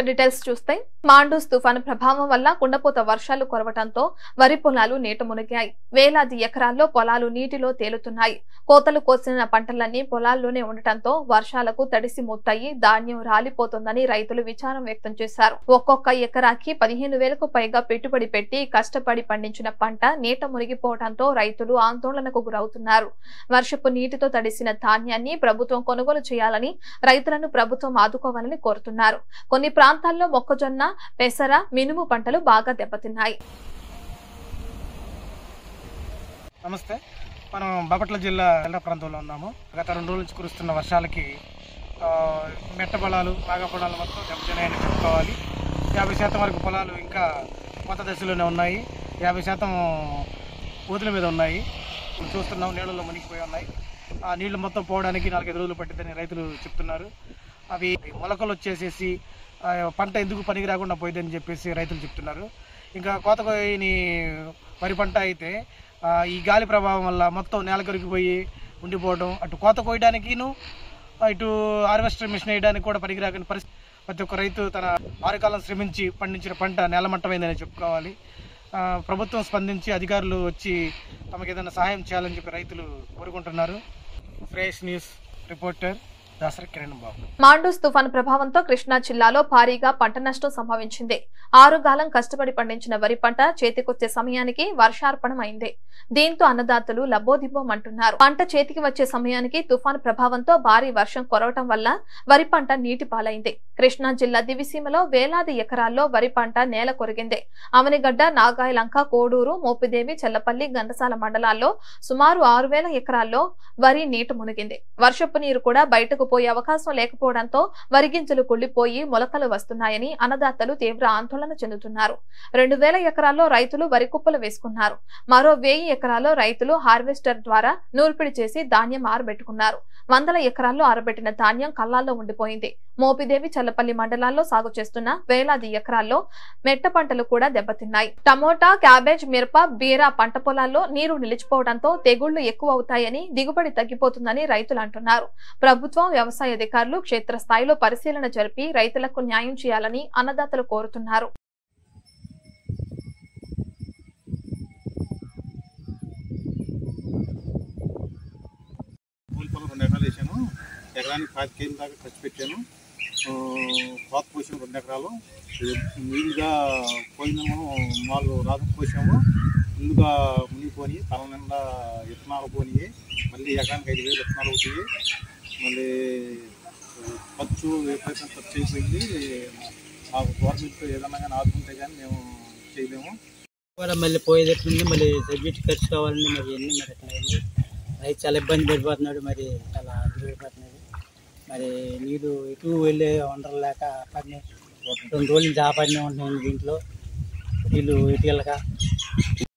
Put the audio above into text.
details చూస్తే మాండూస్ తుఫాను ప్రభావం వల్ల కుండపోత వర్షాలు కురవటంతో వరి పొలాలు నీట మునిగాయి వేలాది ఎకరాల్లో పొలాలు నీటిలో తేలుతున్నాయి కోతలు కోసిన పంటలన్నీ పొలాల్లోనే ఉండటంతో వర్షాలకు తడిసి ముత్తయి ధాన్యం రాలిపోతుందని రైతులు విచారం వ్యక్తం చేశారు ఒక్కొక్క ఎకరాకి పదిహేను వేలకు పైగా పెట్టుబడి పెట్టి కష్టపడి పండించిన పంట నీట మునిగిపోవడంతో రైతులు ఆందోళనకు గురవుతున్నారు వర్షపు నీటితో తడిసిన ధాన్యాన్ని ప్రభుత్వం కొనుగోలు చేయాలని రైతులను ప్రభుత్వం ఆదుకోవాలని కోరుతున్నారు కొన్ని ప్రాంతాల్లో మొక్కజొన్న పెసర మినుము పంటలు బాగా దెబ్బతిన్నాయి నమస్తే మనం బాపట్ల జిల్లా ఎల్ల ప్రాంతంలో ఉన్నాము గత రెండు రోజుల నుంచి కురుస్తున్న వర్షాలకి ఆ, మెట్ట పొలాలు బాగా పొలాలు మొత్తం దెబ్బతిన్నాయని చెప్పుకోవాలి యాభై శాతం వరకు పొలాలు ఇంకా కొత్త దశలోనే ఉన్నాయి యాభై శాతం ఊతుల మీద ఉన్నాయి ఇప్పుడు చూస్తున్నాం నీళ్ళలో మునిగిపోయి ఉన్నాయి ఆ నీళ్లు మొత్తం పోవడానికి నాలుగైదు రోజులు పట్టిందని రైతులు చెప్తున్నారు అవి మొలకలు వచ్చేసేసి ఆ, పంట ఎందుకు పనికి రాకుండా పోయిందని చెప్పేసి రైతులు చెప్తున్నారు ఇంకా కోత కోయని వరి పంట అయితే ఆ, ఈ గాలి ప్రభావం వల్ల మొత్తం నేల కరిగిపోయి ఉండిపోవడం అటు కోత కోయడానికిను ఇటు హార్వెస్టర్ మిషన్ వేయడానికి కూడా పనికి రాని పరిస్థితి ప్రతి ఒక్క రైతు తన ఆరుకాలం శ్రమించి పండించిన పంట నేలమట్టమైందని చెప్పుకోవాలి ఆ, ప్రభుత్వం స్పందించి అధికారులు వచ్చి తమకు ఏదైనా సహాయం చేయాలని చెప్పి రైతులు కోరుకుంటున్నారు fresh news reporter Dasari Kiran Babu Mandous తుఫాను ప్రభావంతో కృష్ణా జిల్లాలో భారీగా పంట నష్టం సంభవించింది ఆరుగాలం కష్టపడి పండించిన వరి పంట చేతికొచ్చే సమయానికి వర్షార్పణం అయింది దీంతో అన్నదాతలు లబ్బోదిబ్బోమంటున్నారు పంట చేతికి వచ్చే సమయానికి తుఫాను ప్రభావంతో భారీ వర్షం కురవటం వల్ల వరి పంట నీటి పాలైంది కృష్ణా జిల్లా దివిసీమలో వేలాది ఎకరాల్లో వరి పంట నేల కొరిగింది అవనిగడ్డ నాగాయలంక కోడూరు మోపిదేవి చెల్లపల్లి గండసాల మండలాల్లో సుమారు ఆరు వేల ఎకరాల్లో వరి నీట మునిగింది వర్షపు నీరు కూడా బయటకు పోయే అవకాశం లేకపోవడంతో వరి గింజలు కుళ్లిపోయి మొలకలు వస్తున్నాయని అన్నదాతలు తీవ్ర ఆందోళన చెందుతున్నారు రెండు వేల ఎకరాల్లో రైతులు వరి కుప్పలు వేసుకున్నారు మరో వెయ్యి ఎకరాల్లో రైతులు హార్వెస్టర్ ద్వారా నూర్పిడి చేసి ధాన్యం ఆరబెట్టుకున్నారు వందల ఎకరాల్లో ఆరబెట్టిన ధాన్యం కల్లాల్లో ఉండిపోయింది మోపిదేవి చల్లపల్లి మండలాల్లో సాగు చేస్తున్న వేలాది ఎకరాల్లో మెట్ట పంటలు కూడా దెబ్బతిన్నాయి టమోటా క్యాబేజ్ మిరప బీర పంట పొలాల్లో నీరు నిలిచిపోవడంతో తెగుళ్లు ఎక్కువ అవుతాయని దిగుబడి తగ్గిపోతుందని రైతులు అంటున్నారు ప్రభుత్వం వ్యవసాయ అధికారులు క్షేత్రస్థాయిలో పరిశీలన జరిపి రైతులకు న్యాయం చేయాలని అన్నదాతలు కోరుతున్నారు పూల పొలం రెండు ఎకరాలు వేసాను ఎకరానికి పది కేజీల దాకా ఖర్చు పెట్టాను ఆ, కోత పోసాను రెండు ఎకరాలు ఇది నీళ్ళుగా పోయిందేమో నాలుగు రాజు పోసాము ముందుగా మునిగిపోయి తల నిండా విత్తనాలు పోయి మళ్ళీ ఎకరానికి ఐదు వేలు విత్తనాలు అవుతాయి మళ్ళీ ఖర్చు ఎప్పుడైతే ఖర్చు అయిపోయింది మాకు గవర్నమెంట్ ఏదన్నా కానీ ఆదుకుంటే కానీ మేము చేయలేము కూడా మళ్ళీ పోయేటట్టుంది మళ్ళీ సబ్జెక్ట్ ఖర్చు కావాలని మరి ఎన్ని మరి ఎట్లా అయింది రైతు చాలా ఇబ్బంది పడిపోతున్నాడు మరి చాలా పడిపోతున్నాడు మరి నీరు ఎటు వెళ్ళే వనరు లేక పని ఒక రెండు రోజులు జాపడినే ఉంటున్నాయి దీంట్లో నీళ్ళు ఇటు వెళ్ళక